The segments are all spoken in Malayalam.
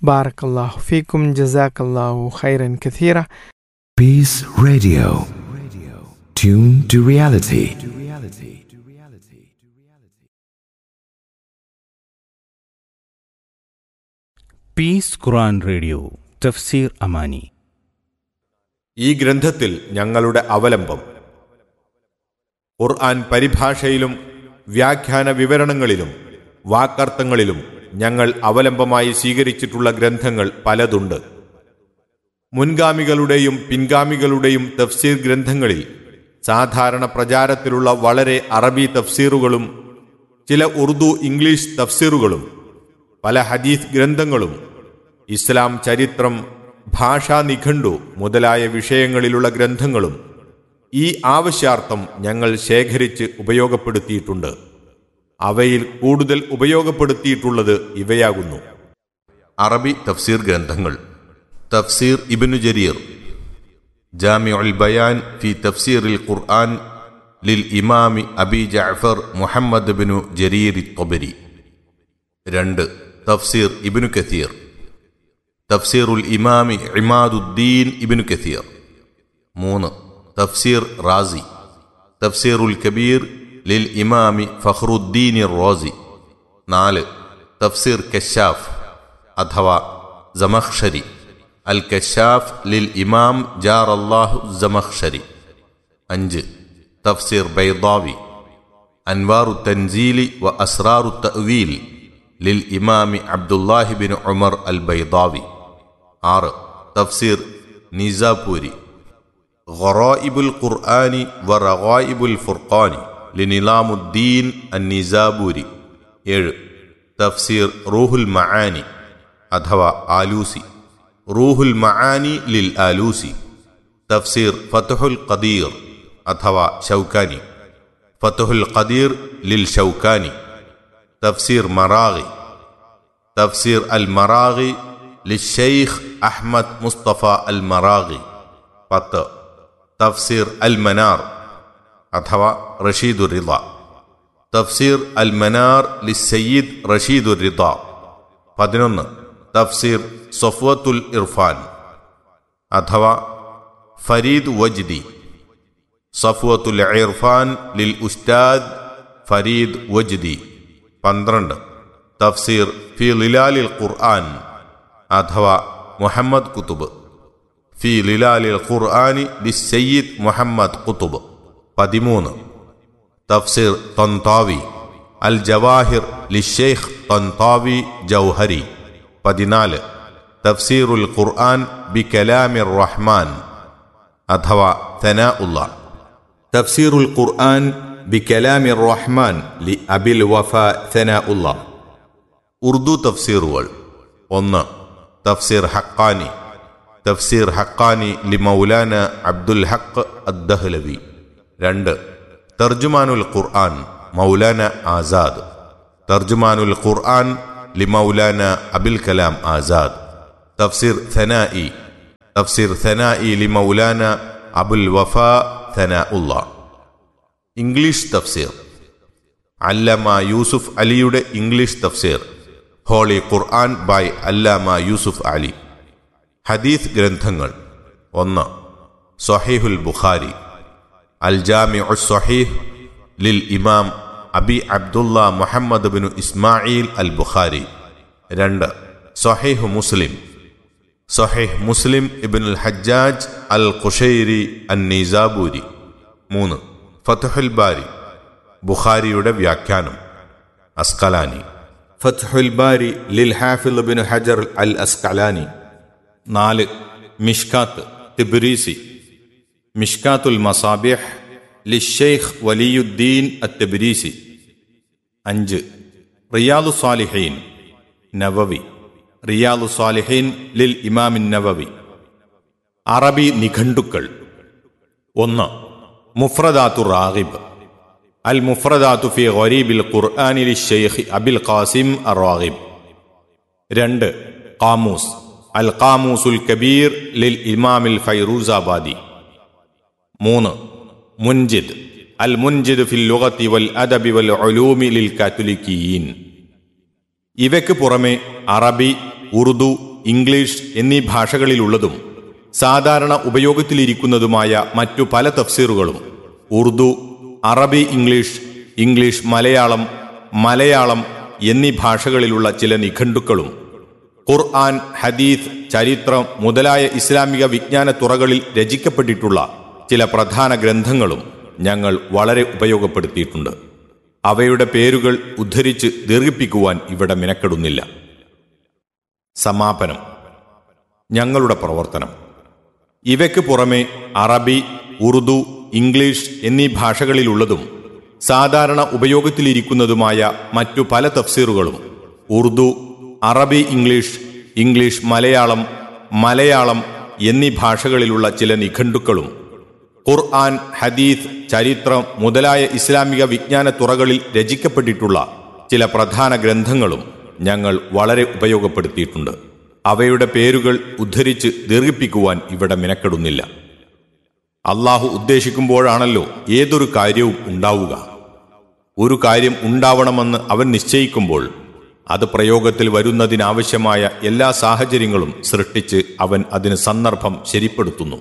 ബാറക്കല്ലാഹു ഫീക്കും ജസാക്കല്ലാഹു ഖൈറൻ കഥീറ Peace Radio. Tune to reality. Peace Quran radio തഫ്സീർ അമാനി ഈ ഗ്രന്ഥത്തിൽ ഞങ്ങളുടെ അവലംബം ഖുർആൻ പരിഭാഷയിലും വ്യാഖ്യാന വിവരണങ്ങളിലും വാക്കർത്ഥങ്ങളിലും ഞങ്ങൾ അവലംബമായി സ്വീകരിച്ചിട്ടുള്ള ഗ്രന്ഥങ്ങൾ പലതുണ്ട് മുൻഗാമികളുടെയും പിൻഗാമികളുടെയും തഫ്സീർ ഗ്രന്ഥങ്ങളിൽ സാധാരണ പ്രചാരത്തിലുള്ള വളരെ അറബി തഫ്സീറുകളും ചില ഉറുദു ഇംഗ്ലീഷ് തഫ്സീറുകളും പല ഹദീസ് ഗ്രന്ഥങ്ങളും ഇസ്ലാം ചരിത്രം ഭാഷാ നിഘണ്ടു മുതലായ വിഷയങ്ങളിലുള്ള ഗ്രന്ഥങ്ങളും ഈ ആവശ്യാർത്ഥം ഞങ്ങൾ ശേഖരിച്ച് ഉപയോഗപ്പെടുത്തിയിട്ടുണ്ട് അവയിൽ കൂടുതൽ ഉപയോഗപ്പെടുത്തിയിട്ടുള്ളത് ഇവയാകുന്നു അറബി തഫ്സീർ ഗ്രന്ഥങ്ങൾ തഫ്സീർ ഇബിനു ജരീർ ജാമിഉൽ ബയാൻ ഫി തഫ്സീറിൽ ഖുർആൻ ലിൽ ഇമാമി അബി ജഅഫർ മുഹമ്മദ് ബിനു ജരീർ തൊബരി രണ്ട് തഫ്സീർ ഇബിനു കഥീർ തഫ്സീറുൽ ഇമാമി ഇമാദുദ്ദീൻ ഇബിനു കഥീർ മൂന്ന് തഫ്സീർ റാസി തഫ്സീറുൽ കബീർ ലിൽ ഇമാമി ഫഖറുദ്ദീൻ റോസി നാല് തഫ്സീർ കശാഫ് അഥവാ ജമഖ്ഷരി അൽ കശാഫ് ലിൽ ഇമാം ജാർ അള്ളാഹു ജമഖ്ഷരി അഞ്ച് തഫ്സീർ ബൈദാവി അൻവാറു തൻസീലി വ അസ്രാറു തഅ്വീൽ ലിൽ ഇമാമി അബ്ദുല്ലാഹി ബിൻ ഉമർ അൽ ബൈദാവി ആറ് തഫ്സീർ നിസാപൂരി غرائب القرآن ورغائب الفرقان لنظام الدين النزابوري ഏഴ് തഫ്സീർ റൂഹുൽ മആനി അഥവാ ആലൂസി റൂഹുൽ മആനി ലിൽ ആലൂസി തഫ്സീർ ഫതഹുൽ ഖദീർ അഥവാ ഷൗക്കാനി ഫതഹുൽ ഖദീർ ലിൽ ഷൗക്കാനി തഫ്സീർ മറാഗി തഫ്സീർ അൽ മറാഗി ലിഷെയ്ഖ് അഹ്മദ് മുസ്തഫ അൽ മറാഗി പത്ത് തഫ്സീർ അൽ മനാർ അഥവാ റഷീദുർ റിദ തഫ്സീർ അൽ മനാർ ലി സയ്യിദ് റഷീദുർ റിദ പതിനൊന്ന് തഫ്സീർ സൊഫ്വത്തുൽ ഇർഫാൻ അഥവാ ഫരീദ് വജ്ദി സഫ്വത്തുൽ ഇർഫാൻ ലിൽ ഉസ്താദ് ഫരീദ് വജ്ദി പന്ത്രണ്ട് തഫ്സീർ ഫി ലിലാലിൽ ഖുർആൻ അഥവാ മുഹമ്മദ് കുത്തുബ് ഫി ലിലാലിൽ ഖുർആനി ലി സയ്യിദ് മുഹമ്മദ് കുത്തുബ് പതിമൂന്ന് തഫ്സീർ തന്താവി അൽ ജവാഹിർ ലിഷെയ്ഖ് തന്താവി ജൗഹരി പതിനാല് തഫ്സീറുൽ ഖുർആൻ ബി കലാമിർ റഹ്മാൻ അഥവാ തനാ ഉള്ള തഫ്സീറുൽ ഖുർആൻ ബി കലാമിർ റഹ്മാൻ ലി അബിൽ വഫ തനാ ഉള്ള ഉർദു തഫ്സീറുകൾ ഒന്ന് തഫ്സീർ ഹക്കാനി തഫ്സീർ ഹക്കാനി ലി മൗലാന അബ്ദുൽ ഹക്ക് അദ്ദഹ്ലവി രണ്ട് തർജുമാനുൽ ഖുർആൻ മൗലാന ആസാദ് തർജുമാനുൽ ഖുർആൻ ലി മൗലാന അബുൽ കലാം ആസാദ് തഫ്സീർ ഥനായി തഫ്സീർ ഥനായി ലി മൗലാന അബുൽ വഫ ഥനാ ഉള്ള ഇംഗ്ലീഷ് തഫ്സീർ അല്ലമ യൂസുഫ് അലിയുടെ ഇംഗ്ലീഷ് തഫ്സീർ ഹോളി ഖുർആൻ ബൈ അല്ലാമ യൂസുഫ് അലി ഹദീസ് ഗ്രന്ഥങ്ങൾ ഒന്ന് സൊഹീഹുൽ ബുഖാരി അൽ ജാമി സൊഹീഹ് ലിൽ ഇമാം അബി അബ്ദുള്ള മുഹമ്മദ് ബിനു ഇസ്മായിൽ അൽ ബുഖാരി രണ്ട് സൊഹീഹ് മുസ്ലിം സൊഹീഹ് മുസ്ലിം ഇബിനുൽ ഹജ്ജാജ് അൽ ഖുഷൈരി അൻ നിസാബൂരി മൂന്ന് ഫത്തുഹുൽ ബാരി ബുഖാരിയുടെ വ്യാഖ്യാനം അസ്കലാനി ഫത്തുഹുൽ ബാരി ലിൽ ഹാഫിൽ ബിൻ ഹജർ അൽ അസ്കലാനി നാല് മിഷ്കാത്ത് തിബ്രീസി മിഷ്കാത്തുൽ മസാബിഹ് ലിഷെയ്ഖ് വലിയുദ്ദീൻ അത്തബിരീസി അഞ്ച് റിയാദു സാലിഹീൻ നവവി റിയാദു സാലിഹീൻ ലിൽ ഇമാമിൻ നവവി അറബി നിഘണ്ടുക്കൾ ഒന്ന് മുഫ്രദാത്തു റാഗിബ് അൽ മുഫ്രദാത്തു ഫി ഗരീബിൽ ഖുർആനി ലിഷെയ്ഖ് അബിൽ ഖാസിം അറാഗിബ് രണ്ട് ഖാമൂസ് അൽ ഖാമൂസുൽ കബീർ ലിൽ ഇമാമിൽ ഫൈറൂസാബാദി മൂന്ന് മുൻജിദ് അൽ മുൻജിദ് ഫിൽ ലുഗത്തി വൽ അദബി വൽ ഉലൂമി ലിൽ കാത്തുലിക്കീൻ ഇവയ്ക്ക് പുറമെ അറബി ഉറുദു ഇംഗ്ലീഷ് എന്നീ ഭാഷകളിലുള്ളതും സാധാരണ ഉപയോഗത്തിലിരിക്കുന്നതുമായ മറ്റു പല തഫ്സീറുകളും ഉറുദു അറബി ഇംഗ്ലീഷ് ഇംഗ്ലീഷ് മലയാളം മലയാളം എന്നീ ഭാഷകളിലുള്ള ചില നിഘണ്ടുക്കളും ഖുർആൻ ഹദീസ് ചരിത്രം മുതലായ ഇസ്ലാമിക വിജ്ഞാന തുറകളിൽ രചിക്കപ്പെട്ടിട്ടുള്ള ചില പ്രധാന ഗ്രന്ഥങ്ങളും ഞങ്ങൾ വളരെ ഉപയോഗപ്പെടുത്തിയിട്ടുണ്ട് അവയുടെ പേരുകൾ ഉദ്ധരിച്ച് ദീർഘിപ്പിക്കുവാൻ ഇവിടെ മിനക്കെടുന്നില്ല സമാപനം ഞങ്ങളുടെ പ്രവർത്തനം ഇവയ്ക്ക് പുറമെ അറബി ഉറുദു ഇംഗ്ലീഷ് എന്നീ ഭാഷകളിലുള്ളതും സാധാരണ ഉപയോഗത്തിലിരിക്കുന്നതുമായ മറ്റു പല തഫ്സീറുകളും ഉറുദു അറബി ഇംഗ്ലീഷ് ഇംഗ്ലീഷ് മലയാളം മലയാളം എന്നീ ഭാഷകളിലുള്ള ചില നിഘണ്ടുക്കളും ഖുർആൻ ഹദീസ് ചരിത്രം മുതലായ ഇസ്ലാമിക വിജ്ഞാന തുറകളിൽ രചിക്കപ്പെട്ടിട്ടുള്ള ചില പ്രധാന ഗ്രന്ഥങ്ങളും ഞങ്ങൾ വളരെ ഉപയോഗപ്പെടുത്തിയിട്ടുണ്ട് അവയുടെ പേരുകൾ ഉദ്ധരിച്ച് ദീർഘിപ്പിക്കുവാൻ ഇവിടെ മിനക്കെടുന്നില്ല അള്ളാഹു ഉദ്ദേശിക്കുമ്പോഴാണല്ലോ ഏതൊരു കാര്യവും ഉണ്ടാവുക ഒരു കാര്യം ഉണ്ടാവണമെന്ന് അവൻ നിശ്ചയിക്കുമ്പോൾ അത് പ്രയോഗത്തിൽ വരുന്നതിനാവശ്യമായ എല്ലാ സാഹചര്യങ്ങളും സൃഷ്ടിച്ച് അവൻ അതിന് സന്ദർഭം ശരിപ്പെടുത്തുന്നു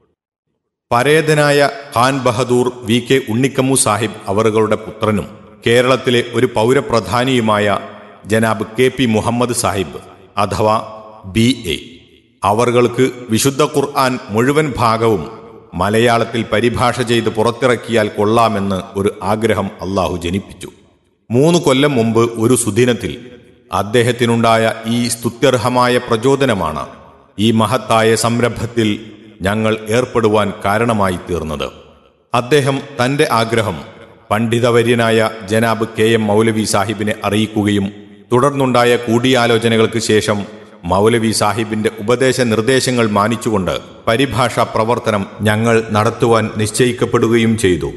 പരേതനായ ഖാൻ ബഹദൂർ വി കെ ഉണ്ണിക്കമ്മു സാഹിബ് അവറുകളുടെ പുത്രനും കേരളത്തിലെ ഒരു പൗരപ്രധാനിയുമായ ജനാബ് കെ പി മുഹമ്മദ് സാഹിബ് അഥവാ ബി എ അവർക്ക് വിശുദ്ധ ഖുർആൻ മുഴുവൻ ഭാഗവും മലയാളത്തിൽ പരിഭാഷ ചെയ്ത് പുറത്തിറക്കിയാൽ കൊള്ളാമെന്ന് ഒരു ആഗ്രഹം അള്ളാഹു ജനിപ്പിച്ചു മൂന്ന് കൊല്ലം മുമ്പ് ഒരു സുദിനത്തിൽ അദ്ദേഹത്തിനുണ്ടായ ഈ സ്തുത്യർഹമായ പ്രചോദനമാണ് ഈ മഹത്തായ സംരംഭത്തിൽ ഞങ്ങൾ ഏർപ്പെടുവാൻ കാരണമായി തീർന്നത് അദ്ദേഹം തന്റെ ആഗ്രഹം പണ്ഡിതവര്യനായ ജനാബ് കെ എം മൗലവി സാഹിബിനെ അറിയിക്കുകയും തുടർന്നുണ്ടായ കൂടിയാലോചനകൾക്ക് ശേഷം മൗലവി സാഹിബിന്റെ ഉപദേശ നിർദ്ദേശങ്ങൾ മാനിച്ചുകൊണ്ട് പരിഭാഷാ പ്രവർത്തനം ഞങ്ങൾ നടത്തുവാൻ നിശ്ചയിക്കപ്പെടുകയും ചെയ്തു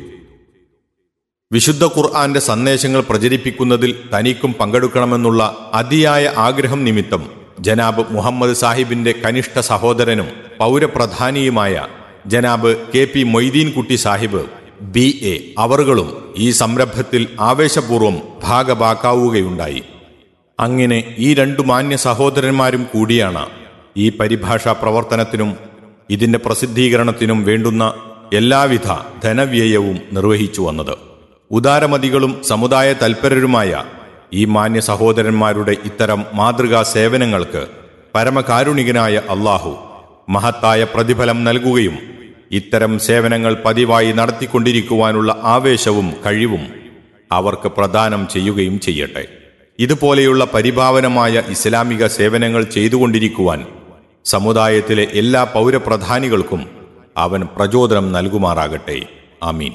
വിശുദ്ധ ഖുർആന്റെ സന്ദേശങ്ങൾ പ്രചരിപ്പിക്കുന്നതിൽ തനിക്കും പങ്കെടുക്കണമെന്നുള്ള അതിയായ ആഗ്രഹം നിമിത്തം ജനാബ് മുഹമ്മദ് സാഹിബിന്റെ കനിഷ്ഠ സഹോദരനും പൗരപ്രധാനിയുമായ ജനാബ് K P Moideen Kutty Sahib B A അവറുകളും ഈ സംരംഭത്തിൽ ആവേശപൂർവ്വം ഭാഗഭാക്കാവുകയുണ്ടായി അങ്ങനെ ഈ രണ്ടു മാന്യ സഹോദരന്മാരും കൂടിയാണ് ഈ പരിഭാഷാ പ്രവർത്തനത്തിനും ഇതിന്റെ പ്രസിദ്ധീകരണത്തിനും വേണ്ടുന്ന എല്ലാവിധ ധനവ്യയവും നിർവഹിച്ചു വന്നത് ഉദാരമതികളും സമുദായ തൽപരരുമായ ഈ മാന്യ സഹോദരന്മാരുടെ ഇത്തരം മാതൃകാ സേവനങ്ങൾക്ക് പരമകാരുണികനായ അള്ളാഹു മഹത്തായ പ്രതിഫലം നൽകുകയും ഇത്തരം സേവനങ്ങൾ പതിവായി നടത്തിക്കൊണ്ടിരിക്കുവാനുള്ള ആവേശവും കഴിവും അവർക്ക് പ്രദാനം ചെയ്യുകയും ചെയ്യട്ടെ ഇതുപോലെയുള്ള പരിഭാവനമായ ഇസ്ലാമിക സേവനങ്ങൾ ചെയ്തുകൊണ്ടിരിക്കുവാൻ സമുദായത്തിലെ എല്ലാ പൗരപ്രധാനികൾക്കും അവൻ പ്രചോദനം നൽകുമാറാകട്ടെ ആമീൻ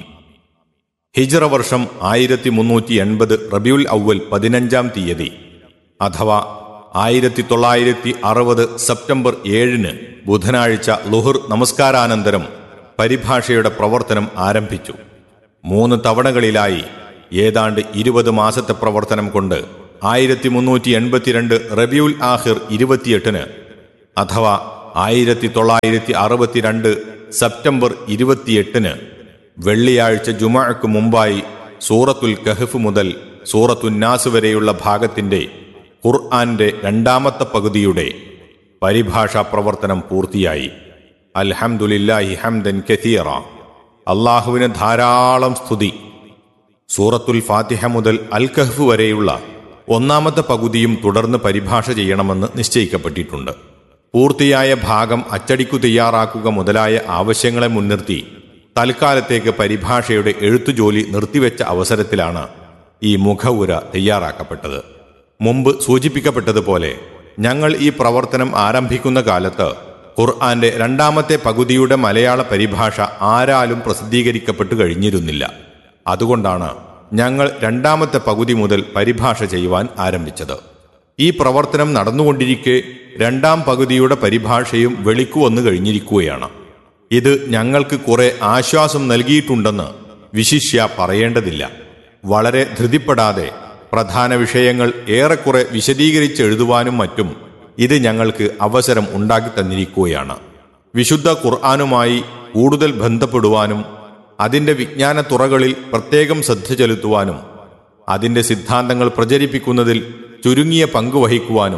ഹിജ്റ വർഷം ആയിരത്തി മുന്നൂറ്റി എൺപത് റബിയുൽ ഔവൽ പതിനഞ്ചാം തീയതി അഥവാ ആയിരത്തി തൊള്ളായിരത്തി അറുപത് സെപ്റ്റംബർ ഏഴിന് ബുധനാഴ്ച ലുഹുർ നമസ്കാരാനന്തരം പരിഭാഷയുടെ പ്രവർത്തനം ആരംഭിച്ചു മൂന്ന് തവണകളിലായി ഏതാണ്ട് ഇരുപത് മാസത്തെ പ്രവർത്തനം കൊണ്ട് ആയിരത്തി മുന്നൂറ്റി എൺപത്തിരണ്ട് റബിയുൽ ആഹിർ ഇരുപത്തിയെട്ടിന് അഥവാ ആയിരത്തി തൊള്ളായിരത്തി അറുപത്തിരണ്ട് സെപ്റ്റംബർ ഇരുപത്തിയെട്ടിന് വെള്ളിയാഴ്ച ജുമഅക്ക് മുമ്പായി സൂറത്തുൽ കഹഫ് മുതൽ സൂറത്തുന്നാസ് വരെയുള്ള ഭാഗത്തിന്റെ ഖുർആന്റെ രണ്ടാമത്തെ പകുതിയുടെ പരിഭാഷാ പ്രവർത്തനം പൂർത്തിയായി അൽഹംദുലില്ലാഹി ഹംദൻ കഥീറ അള്ളാഹുവിന് ധാരാളം സ്തുതി സൂറത്തുൽ ഫാത്തിഹ മുതൽ അൽ കഹ്ഫ് വരെയുള്ള ഒന്നാമത്തെ പകുതിയും തുടർന്ന് പരിഭാഷ ചെയ്യണമെന്ന് നിശ്ചയിക്കപ്പെട്ടിട്ടുണ്ട് പൂർത്തിയായ ഭാഗം അച്ചടിക്കു തയ്യാറാക്കുക മുതലായ ആവശ്യങ്ങളെ മുൻനിർത്തി തൽക്കാലത്തേക്ക് പരിഭാഷയുടെ എഴുത്തുജോലി നിർത്തിവെച്ച അവസരത്തിലാണ് ഈ മുഖവുര തയ്യാറാക്കപ്പെട്ടത് മുമ്പ് സൂചിപ്പിക്കപ്പെട്ടതുപോലെ ഞങ്ങൾ ഈ പ്രവർത്തനം ആരംഭിക്കുന്ന കാലത്ത് ഖുർആന്റെ രണ്ടാമത്തെ പകുതിയുടെ മലയാള പരിഭാഷ ആരാലും പ്രസിദ്ധീകരിക്കപ്പെട്ടു കഴിഞ്ഞിരുന്നില്ല അതുകൊണ്ടാണ് ഞങ്ങൾ രണ്ടാമത്തെ പകുതി മുതൽ പരിഭാഷ ചെയ്യുവാൻ ആരംഭിച്ചത് ഈ പ്രവർത്തനം നടന്നുകൊണ്ടിരിക്കെ രണ്ടാം പകുതിയുടെ പരിഭാഷയും വെളിക്കു വന്നു കഴിഞ്ഞിരിക്കുകയാണ് ഇത് ഞങ്ങൾക്ക് കുറെ ആശ്വാസം നൽകിയിട്ടുണ്ടെന്ന് വിശിഷ്യ പറയേണ്ടതില്ല വളരെ ധൃതിപ്പെടാതെ പ്രധാന വിഷയങ്ങൾ ഏറെക്കുറെ വിശദീകരിച്ച് എഴുതുവാനും മറ്റും ഇത് ഞങ്ങൾക്ക് അവസരം ഉണ്ടാക്കി തന്നിരിക്കുകയാണ് വിശുദ്ധ ഖുർആാനുമായി കൂടുതൽ ബന്ധപ്പെടുവാനും അതിൻ്റെ വിജ്ഞാന തുറകളിൽ പ്രത്യേകം ശ്രദ്ധ ചെലുത്തുവാനും അതിൻ്റെ സിദ്ധാന്തങ്ങൾ പ്രചരിപ്പിക്കുന്നതിൽ ചുരുങ്ങിയ പങ്ക് വഹിക്കുവാനും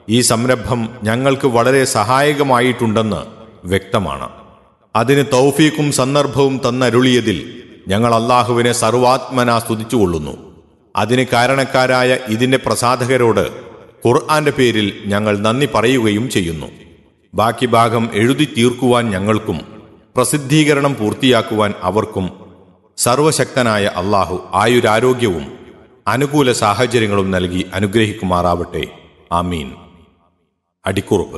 ഈ സംരംഭം ഞങ്ങൾക്ക് വളരെ സഹായകമായിട്ടുണ്ടെന്ന് വ്യക്തമാണ് അതിന് തൗഫീക്കും സന്ദർഭവും തന്നരുളിയതിൽ ഞങ്ങൾ അള്ളാഹുവിനെ സർവാത്മന സ്തുതിച്ചുകൊള്ളുന്നു അതിന് കാരണക്കാരായ ഇതിന്റെ പ്രസാധകരോട് ഖുർആന്റെ പേരിൽ ഞങ്ങൾ നന്ദി പറയുകയും ചെയ്യുന്നു ബാക്കി ഭാഗം എഴുതി തീർക്കുവാൻ ഞങ്ങൾക്കും പ്രസിദ്ധീകരണം പൂർത്തിയാക്കുവാൻ അവർക്കും സർവശക്തനായ അള്ളാഹു ആയുരാരോഗ്യവും അനുകൂല സാഹചര്യങ്ങളും നൽകി അനുഗ്രഹിക്കുമാറാവട്ടെ ആമീൻ അടിക്കുറിപ്പ്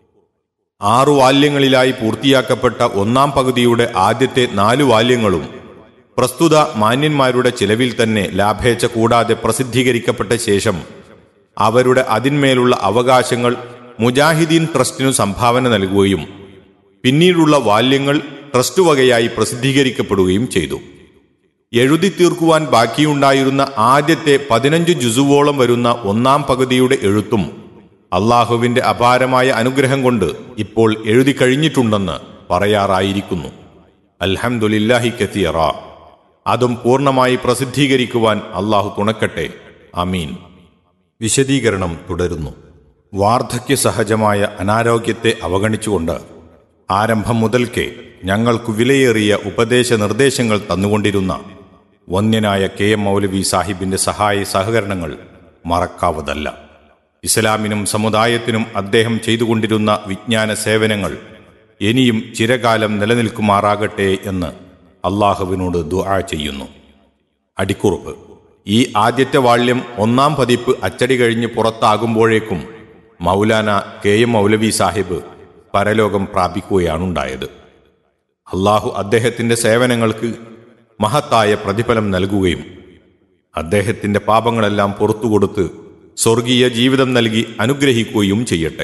ആറു വാല്യങ്ങളിലായി പൂർത്തിയാക്കപ്പെട്ട ഒന്നാം പകുതിയുടെ ആദ്യത്തെ നാലു വാല്യങ്ങളും പ്രസ്തുത മാന്യന്മാരുടെ ചിലവിൽ തന്നെ ലാഭേച്ഛ കൂടാതെ പ്രസിദ്ധീകരിക്കപ്പെട്ട ശേഷം അവരുടെ അതിന്മേലുള്ള അവകാശങ്ങൾ മുജാഹിദീൻ ട്രസ്റ്റിനു സംഭാവന നൽകുകയും പിന്നീടുള്ള വാല്യങ്ങൾ ട്രസ്റ്റ് വകയായി പ്രസിദ്ധീകരിക്കപ്പെടുകയും ചെയ്തു എഴുതി തീർക്കുവാൻ ബാക്കിയുണ്ടായിരുന്ന ആദ്യത്തെ പതിനഞ്ച് ജുസുവോളം വരുന്ന ഒന്നാം പകുതിയുടെ എഴുത്തും അള്ളാഹുവിന്റെ അപാരമായ അനുഗ്രഹം കൊണ്ട് ഇപ്പോൾ എഴുതി കഴിഞ്ഞിട്ടുണ്ടെന്ന് പറയാറായിരിക്കുന്നു അൽഹംദുലില്ലാഹി കത്തിയറ അതും പൂർണ്ണമായി പ്രസിദ്ധീകരിക്കുവാൻ അള്ളാഹു തുണക്കട്ടെ അമീൻ വിശദീകരണം തുടരുന്നു വാർദ്ധക്യ സഹജമായ അനാരോഗ്യത്തെ അവഗണിച്ചുകൊണ്ട് ആരംഭം മുതൽക്കേ ഞങ്ങൾക്കു വിലയേറിയ ഉപദേശ നിർദ്ദേശങ്ങൾ തന്നുകൊണ്ടിരുന്ന വന്യനായ കെ എം മൗലവി സാഹിബിന്റെ സഹായ സഹകരണങ്ങൾ മറക്കാവതല്ല ഇസ്ലാമിനും സമുദായത്തിനും അദ്ദേഹം ചെയ്തുകൊണ്ടിരുന്ന വിജ്ഞാന സേവനങ്ങൾ ഇനിയും ചിരകാലം നിലനിൽക്കുമാറാകട്ടെ എന്ന് അള്ളാഹുവിനോട് ദുആ ചെയ്യുന്നു അടിക്കുറിപ്പ് ഈ ആദ്യത്തെ വാള്യം ഒന്നാം പതിപ്പ് അച്ചടി കഴിഞ്ഞ് പുറത്താകുമ്പോഴേക്കും മൗലാന കെ എം മൗലവി സാഹിബ് പരലോകം പ്രാപിക്കുകയാണുണ്ടായത് അള്ളാഹു അദ്ദേഹത്തിന്റെ സേവനങ്ങൾക്ക് മഹത്തായ പ്രതിഫലം നൽകുകയും അദ്ദേഹത്തിന്റെ പാപങ്ങളെല്ലാം പുറത്തുകൊടുത്ത് സ്വർഗീയ ജീവിതം നൽകി അനുഗ്രഹിക്കുകയും ചെയ്യട്ടെ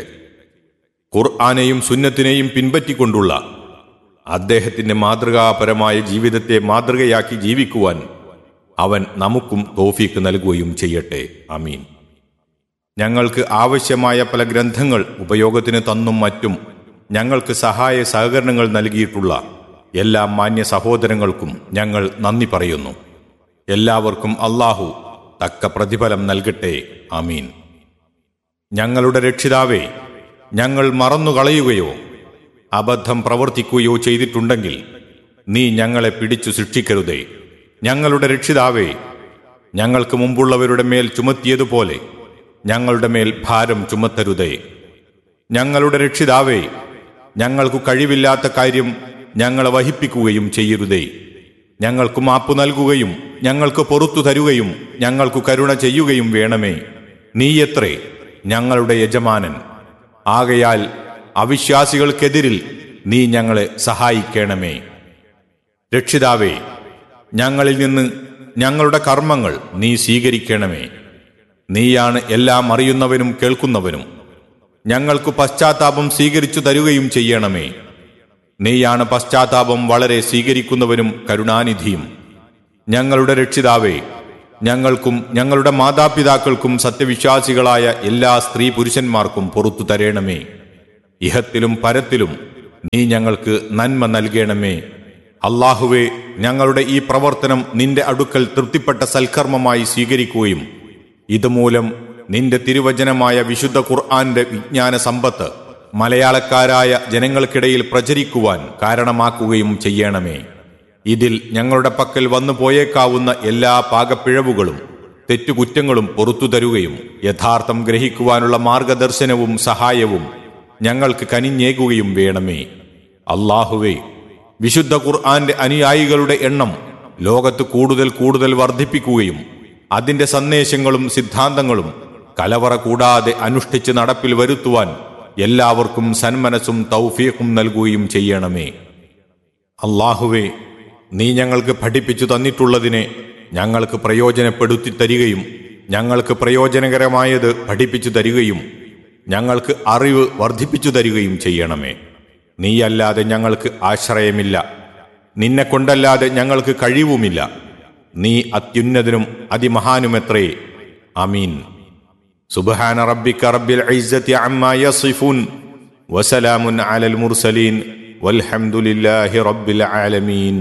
ഖുർആാനെയും സുന്നത്തിനെയും പിൻപറ്റിക്കൊണ്ടുള്ള അദ്ദേഹത്തിന്റെ മാതൃകാപരമായ ജീവിതത്തെ മാതൃകയാക്കി ജീവിക്കുവാൻ അവൻ നമുക്കും തോഫീക്ക് നൽകുകയും ചെയ്യട്ടെ അമീൻ ഞങ്ങൾക്ക് ആവശ്യമായ പല ഗ്രന്ഥങ്ങൾ ഉപയോഗത്തിന് തന്നും മറ്റും ഞങ്ങൾക്ക് സഹായ സഹകരണങ്ങൾ നൽകിയിട്ടുള്ള എല്ലാ മാന്യ സഹോദരങ്ങൾക്കും ഞങ്ങൾ നന്ദി പറയുന്നു എല്ലാവർക്കും അള്ളാഹു തക്ക പ്രതിഫലം നൽകട്ടെ ആമീൻ ഞങ്ങളുടെ രക്ഷിതാവേ ഞങ്ങൾ മറന്നുകളയുകയോ അബദ്ധം പ്രവർത്തിക്കുകയോ ചെയ്തിട്ടുണ്ടെങ്കിൽ നീ ഞങ്ങളെ പിടിച്ചു ശിക്ഷിക്കരുതേ ഞങ്ങളുടെ രക്ഷിതാവേ ഞങ്ങൾക്ക് മുമ്പുള്ളവരുടെ മേൽ ചുമത്തിയതുപോലെ ഞങ്ങളുടെ മേൽ ഭാരം ചുമത്തരുതേ ഞങ്ങളുടെ രക്ഷിതാവേ ഞങ്ങൾക്കു കഴിവില്ലാത്ത കാര്യം ഞങ്ങളെ വഹിപ്പിക്കുകയും ചെയ്യരുതേ ഞങ്ങൾക്ക് മാപ്പ് നൽകുകയും ഞങ്ങൾക്ക് പൊറത്തു തരുകയും ഞങ്ങൾക്കു കരുണ ചെയ്യുകയും വേണമേ നീയത്രേ ഞങ്ങളുടെ യജമാനൻ ആകയാൽ അവിശ്വാസികൾക്കെതിരിൽ നീ ഞങ്ങളെ സഹായിക്കണമേ രക്ഷിതാവേ ഞങ്ങളിൽ നിന്ന് ഞങ്ങളുടെ കർമ്മങ്ങൾ നീ സ്വീകരിക്കണമേ നീയാണ് എല്ലാം അറിയുന്നവനും കേൾക്കുന്നവനും ഞങ്ങൾക്ക് പശ്ചാത്താപം സ്വീകരിച്ചു തരുകയും ചെയ്യണമേ നീയാണ് പശ്ചാത്താപം വളരെ സ്വീകരിക്കുന്നവനും കരുണാനിധിയും ഞങ്ങളുടെ രക്ഷിതാവേ ഞങ്ങൾക്കും ഞങ്ങളുടെ മാതാപിതാക്കൾക്കും സത്യവിശ്വാസികളായ എല്ലാ സ്ത്രീ പുരുഷന്മാർക്കും പുറത്തു തരേണമേ ഇഹത്തിലും പരത്തിലും നീ ഞങ്ങൾക്ക് നന്മ നൽകണമേ അള്ളാഹുവെ ഞങ്ങളുടെ ഈ പ്രവർത്തനം നിന്റെ അടുക്കൽ തൃപ്തിപ്പെട്ട സൽക്കർമ്മമായി സ്വീകരിക്കുകയും ഇതുമൂലം നിന്റെ തിരുവചനമായ വിശുദ്ധ ഖുർആന്റെ വിജ്ഞാന സമ്പത്ത് മലയാളക്കാരായ ജനങ്ങൾക്കിടയിൽ പ്രചരിക്കുവാൻ കാരണമാക്കുകയും ചെയ്യണമേ ഇതിൽ ഞങ്ങളുടെ പക്കൽ വന്നു പോയേക്കാവുന്ന എല്ലാ പാകപ്പിഴവുകളും തെറ്റുകുറ്റങ്ങളും പൊറത്തു തരുകയും യഥാർത്ഥം ഗ്രഹിക്കുവാനുള്ള മാർഗദർശനവും സഹായവും ഞങ്ങൾക്ക് കനിഞ്ഞേകുകയും വേണമേ അള്ളാഹുവേ വിശുദ്ധ ഖുർആന്റെ അനുയായികളുടെ എണ്ണം ലോകത്ത് കൂടുതൽ കൂടുതൽ വർദ്ധിപ്പിക്കുകയും അതിന്റെ സന്ദേശങ്ങളും സിദ്ധാന്തങ്ങളും കലവറ കൂടാതെ അനുഷ്ഠിച്ച് നടപ്പിൽ വരുത്തുവാൻ എല്ലാവർക്കും സന്മനസ്സും തൗഫീഖും നൽകുകയും ചെയ്യണമേ അള്ളാഹുവേ നീ ഞങ്ങൾക്ക് പഠിപ്പിച്ചു തന്നിട്ടുള്ളതിനെ ഞങ്ങൾക്ക് പ്രയോജനപ്പെടുത്തി തരികയും ഞങ്ങൾക്ക് പ്രയോജനകരമായത് പഠിപ്പിച്ചു തരികയും ഞങ്ങൾക്ക് അറിവ് വർദ്ധിപ്പിച്ചു തരികയും ചെയ്യണമേ നീയല്ലാതെ ഞങ്ങൾക്ക് ആശ്രയമില്ല നിന്നെ കൊണ്ടല്ലാതെ ഞങ്ങൾക്ക് കഴിവുമില്ല നീ അത്യുന്നതനും അതിമഹാനുമെത്രേ അമീൻ സുബ്ഹാന റബ്ബിക റബ്ബിൽ ഇസ്സത്തി അമ്മാ യസിഫൂൻ വസലാമുൻ അലൽ മുർസലീൻ വൽഹംദുലില്ലാഹി റബ്ബിൽ ആലമീൻ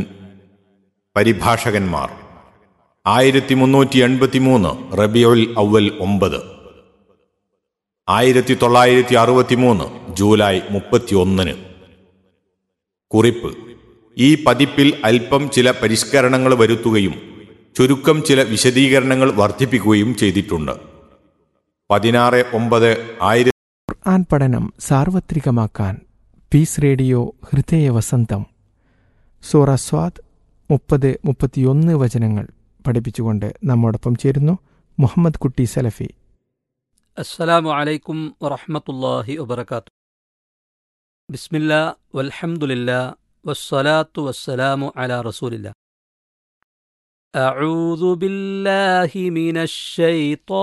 പരിഭാഷകന്മാർ ആയിരത്തി മുന്നൂറ്റി എൺപത്തി മൂന്ന് റബിയുൽ അവൽ ഒമ്പത് ആയിരത്തി തൊള്ളായിരത്തി അറുപത്തിമൂന്ന് ജൂലൈ മുപ്പത്തിയൊന്നിന് കുറിപ്പ് ഈ പതിപ്പിൽ അല്പം ചില പരിഷ്കരണങ്ങൾ വരുത്തുകയും ചുരുക്കം ചില വിശദീകരണങ്ങൾ വർദ്ധിപ്പിക്കുകയും ചെയ്തിട്ടുണ്ട് പതിനാറ് ഒമ്പത് ആയിരത്തി ഖുർആൻ പഠനം സാർവത്രികമാക്കാൻ പീസ് റേഡിയോ ഹൃദയ വസന്തം സൂറ സ്വാദ് മുപ്പത് മുപ്പത്തിയൊന്ന് വചനങ്ങൾ പഠിപ്പിച്ചുകൊണ്ട് നമ്മോടൊപ്പം ചേരുന്നു മുഹമ്മദ് കുട്ടി സലഫി السلام عليكم ورحمة الله وبركاته بسم الله والحمد لله والصلاة والسلام على رسول الله أعوذ بالله من الشيطان